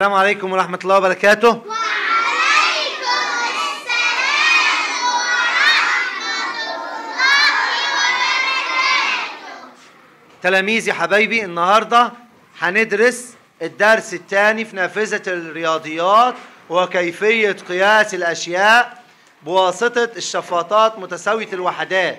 السلام عليكم ورحمة الله وبركاته وعليكم السلام ورحمة الله وبركاته تلاميذي حبايبي النهاردة هندرس الدرس الثاني في نافذة الرياضيات وكيفية قياس الأشياء بواسطة الشفاطات متساوية الوحدات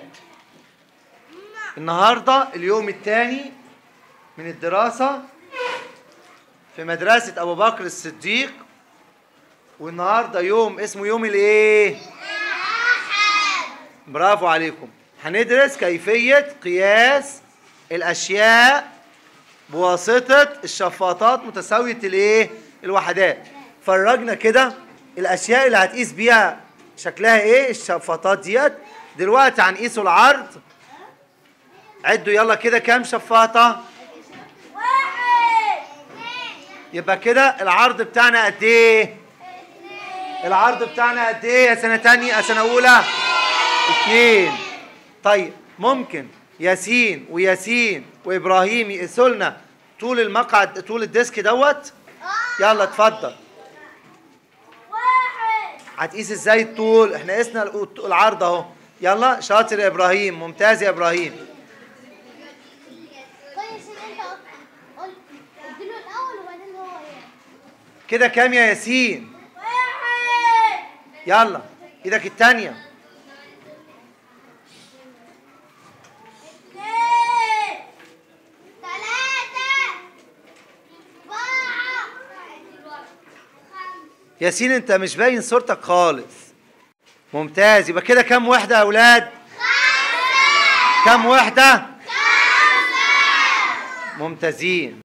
النهاردة اليوم الثاني من الدراسة في مدرسة أبو بكر الصديق والنهاردة يوم اسمه يوم الإيه؟ برافو عليكم هندرس كيفية قياس الأشياء بواسطة الشفاطات متساوية الإيه؟ الوحدات فرجنا كده الأشياء اللي هتقيس بيها شكلها إيه الشفاطات ديت دلوقتي هنقيسوا العرض عدوا يلا كده كام شفاطة واحد يبقى كده العرض بتاعنا قد إيه العرض بتاعنا قد إيه يا سنة تانية يا سنة أولى اتنين طيب ممكن ياسين وياسين وابراهيم يقيسوا لنا طول المقعد طول الديسك دوت يلا اتفضل واحد هتقيس ازاي الطول احنا قسنا ال- العرض اهو يلا شاطر يا ابراهيم ممتاز يا ابراهيم كويس ان انت قلت اديله الاول وبعدين هو يعني كده كام يا ياسين واحد يلا ايدك التانية اثنين ثلاثة أربعة ياسين انت مش باين صورتك خالص ممتاز يبقى كده كام وحدة يا اولاد كام وحدة ممتازين